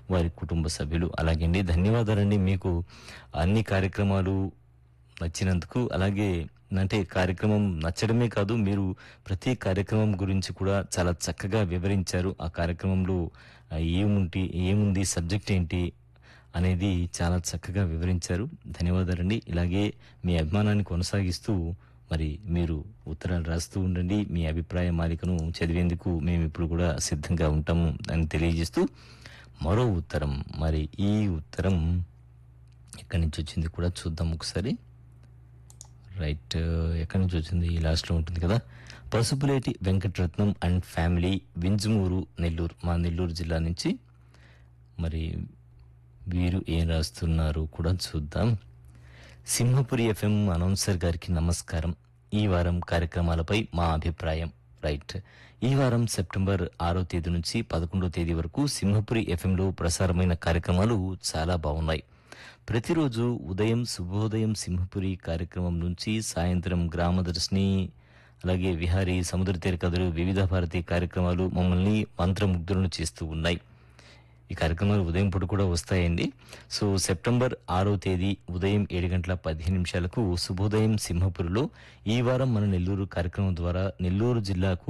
వారి కుటుంబ సభ్యులు అలాగే అండి ధన్యవాదాలండి మీకు అన్ని కార్యక్రమాలు నచ్చినందుకు అలాగే అంటే కార్యక్రమం నచ్చడమే కాదు మీరు ప్రతి కార్యక్రమం గురించి కూడా చాలా చక్కగా వివరించారు ఆ కార్యక్రమంలో ఆ, ఏముంటి ఏముంది సబ్జెక్ట్ ఏంటి అనేది చాలా చక్కగా వివరించారు ధన్యవాదాలండి ఇలాగే మీ అభిమానాన్ని కొనసాగిస్తూ మరి మీరు ఉత్తరాలు రాస్తూ ఉండండి మీ అభిప్రాయ మాలికను చదివేందుకు మేము ఇప్పుడు కూడా సిద్ధంగా ఉంటాము అని తెలియజేస్తూ మరో ఉత్తరం మరి ఈ ఉత్తరం ఎక్కడి నుంచి వచ్చింది కూడా చూద్దాం ఒకసారి రైట్ ఎక్కడి నుంచి వచ్చింది ఈ లాస్ట్లో ఉంటుంది కదా పసుపులేటి వెంకటరత్నం అండ్ ఫ్యామిలీ వింజమూరు నెల్లూరు మా నెల్లూరు జిల్లా నుంచి మరి వీరు ఏం రాస్తున్నారు కూడా చూద్దాం సింహపురి ఎఫ్ఎం అనౌన్సర్ గారికి నమస్కారం ఈ వారం కార్యక్రమాలపై మా అభిప్రాయం రైట్ ఈ వారం సెప్టెంబర్ ఆరో తేదీ నుంచి పదకొండో తేదీ వరకు సింహపురి ఎఫ్ఎంలో ప్రసారమైన కార్యక్రమాలు చాలా బాగున్నాయి ప్రతిరోజు ఉదయం శుభోదయం సింహపురి కార్యక్రమం నుంచి సాయంత్రం గ్రామదర్శిని అలాగే విహారీ సముద్ర తీర కథలు వివిధ భారతి కార్యక్రమాలు మమ్మల్ని మంత్రముగ్ధులను చేస్తూ ఉన్నాయి ఈ కార్యక్రమాలు ఉదయం పూట కూడా వస్తాయండి సో సెప్టెంబర్ ఆరో తేదీ ఉదయం ఏడు గంటల పదిహేను నిమిషాలకు శుభోదయం సింహపురిలో ఈ వారం మన నెల్లూరు కార్యక్రమం ద్వారా నెల్లూరు జిల్లాకు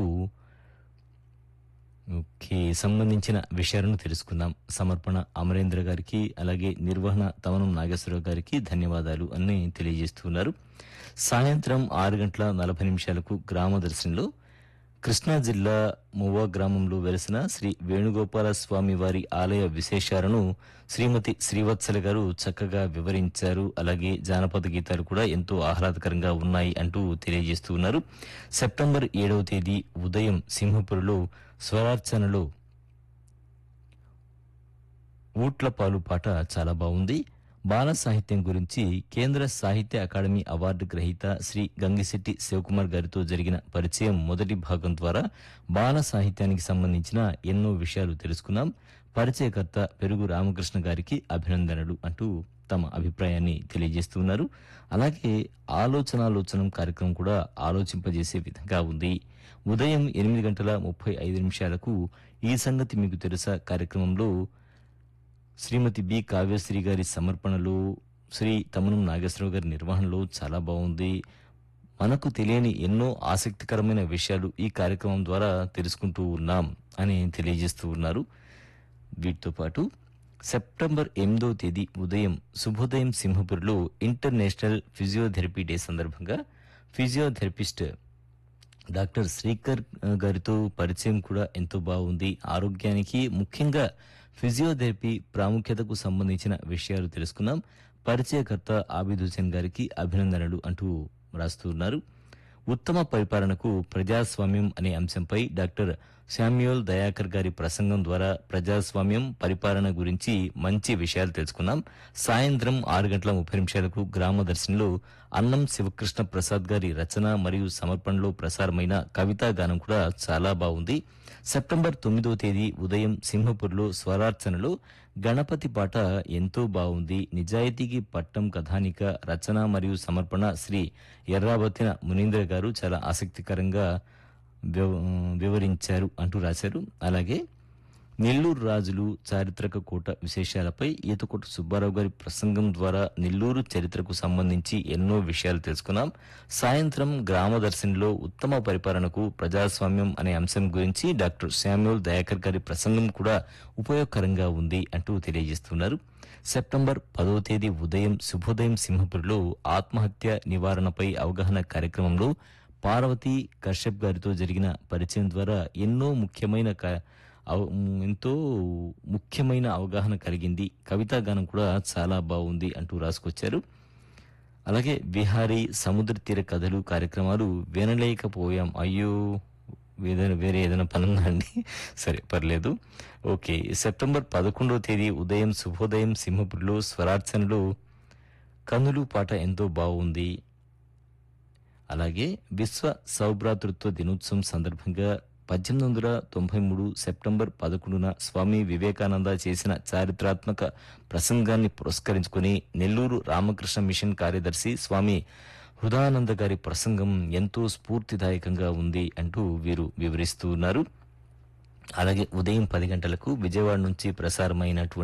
ఓకే సంబంధించిన విషయాలను తెలుసుకుందాం సమర్పణ అమరేంద్ర గారికి అలాగే నిర్వహణ తమనం నాగేశ్వరరావు గారికి ధన్యవాదాలు అని తెలియజేస్తున్నారు సాయంత్రం ఆరు గంటల నలభై నిమిషాలకు గ్రామ దర్శనంలో కృష్ణా జిల్లా మువ్వ గ్రామంలో వెలిసిన శ్రీ వేణుగోపాల స్వామి వారి ఆలయ విశేషాలను శ్రీమతి శ్రీవత్సల గారు చక్కగా వివరించారు అలాగే జానపద గీతాలు కూడా ఎంతో ఆహ్లాదకరంగా ఉన్నాయి అంటూ తెలియజేస్తూ ఉన్నారు సెప్టెంబర్ ఏడవ తేదీ ఉదయం సింహపురిలో స్వరార్చనలో ఊట్లపాలు పాట చాలా బాగుంది బాల సాహిత్యం గురించి కేంద్ర సాహిత్య అకాడమీ అవార్డు గ్రహీత శ్రీ గంగిశెట్టి శివకుమార్ గారితో జరిగిన పరిచయం మొదటి భాగం ద్వారా బాల సాహిత్యానికి సంబంధించిన ఎన్నో విషయాలు తెలుసుకున్నాం పరిచయకర్త పెరుగు రామకృష్ణ గారికి అభినందనలు అంటూ తమ అభిప్రాయాన్ని తెలియజేస్తున్నారు అలాగే ఆలోచనాలోచనం కార్యక్రమం కూడా ఆలోచింపజేసే విధంగా ఉంది ఉదయం ఎనిమిది గంటల ముప్పై ఐదు నిమిషాలకు ఈ సంగతి మీకు తెలుసా కార్యక్రమంలో శ్రీమతి బి కావ్యశ్రీ గారి సమర్పణలో శ్రీ తమనం నాగేశ్వరరావు గారి నిర్వహణలో చాలా బాగుంది మనకు తెలియని ఎన్నో ఆసక్తికరమైన విషయాలు ఈ కార్యక్రమం ద్వారా తెలుసుకుంటూ ఉన్నాం అని తెలియజేస్తూ ఉన్నారు వీటితో పాటు సెప్టెంబర్ ఎనిమిదో తేదీ ఉదయం శుభోదయం సింహపురిలో ఇంటర్నేషనల్ ఫిజియోథెరపీ డే సందర్భంగా ఫిజియోథెరపిస్ట్ డాక్టర్ శ్రీకర్ ఆ, గారితో పరిచయం కూడా ఎంతో బాగుంది ఆరోగ్యానికి ముఖ్యంగా ఫిజియోథెరపీ ప్రాముఖ్యతకు సంబంధించిన విషయాలు తెలుసుకున్నాం పరిచయకర్త ఆబిద్ హుసేన్ గారికి అభినందనలు అంటూ రాస్తున్నారు ఉత్తమ పరిపాలనకు ప్రజాస్వామ్యం అనే అంశంపై డాక్టర్ శామ్యూల్ దయాకర్ గారి ప్రసంగం ద్వారా ప్రజాస్వామ్యం పరిపాలన గురించి మంచి విషయాలు తెలుసుకున్నాం సాయంత్రం ఆరు గంటల ముప్పై నిమిషాలకు గ్రామ దర్శనంలో అన్నం శివకృష్ణ ప్రసాద్ గారి రచన మరియు సమర్పణలో ప్రసారమైన కవితా గానం కూడా చాలా బాగుంది సెప్టెంబర్ తొమ్మిదో తేదీ ఉదయం సింహపూర్లో స్వరార్చనలో గణపతి పాట ఎంతో బాగుంది నిజాయితీకి పట్టం కథానిక రచన మరియు సమర్పణ శ్రీ ఎర్రాబత్తిన మునీంద్ర గారు చాలా ఆసక్తికరంగా వివ- వివరించారు అంటూ రాశారు అలాగే నెల్లూరు రాజులు చారిత్రక కోట విశేషాలపై ఈతకోట సుబ్బారావు గారి ప్రసంగం ద్వారా నెల్లూరు చరిత్రకు సంబంధించి ఎన్నో విషయాలు తెలుసుకున్నాం సాయంత్రం గ్రామ దర్శనంలో ఉత్తమ పరిపాలనకు ప్రజాస్వామ్యం అనే అంశం గురించి డాక్టర్ శామ్యూల్ దయాకర్ గారి ప్రసంగం కూడా ఉపయోగకరంగా ఉంది అంటూ తెలియజేస్తున్నారు సెప్టెంబర్ పదో తేదీ ఉదయం శుభోదయం సింహపురిలో ఆత్మహత్య నివారణపై అవగాహన కార్యక్రమంలో పార్వతి కశ్యప్ గారితో జరిగిన పరిచయం ద్వారా ఎన్నో ముఖ్యమైన క- అవ- మ్, ఎంతో ముఖ్యమైన అవగాహన కలిగింది కవితా గానం కూడా చాలా బాగుంది అంటూ రాసుకొచ్చారు అలాగే విహారీ సముద్ర తీర కథలు కార్యక్రమాలు వినలేకపోయాం అయ్యో ఏదైనా వేరే ఏదైనా పని ఉందా అండి సరే పర్లేదు ఓకే సెప్టెంబర్ పదకొండవ తేదీ ఉదయం శుభోదయం సింహపురిలో స్వరార్చనలో కనులు పాట ఎంతో బాగుంది అలాగే విశ్వ సౌభ్రాతృత్వ దినోత్సవం సందర్భంగా పద్దెనిమిది వందల తొంభై మూడు సెప్టెంబర్ పదకొండున స్వామి వివేకానంద చేసిన చారిత్రాత్మక ప్రసంగాన్ని పురస్కరించుకుని నెల్లూరు రామకృష్ణ మిషన్ కార్యదర్శి స్వామి హృదానంద గారి ప్రసంగం ఎంతో స్ఫూర్తిదాయకంగా ఉంది అంటూ వీరు వివరిస్తూ ఉన్నారు అలాగే ఉదయం పది గంటలకు విజయవాడ నుంచి ప్రసారమైనటువంటి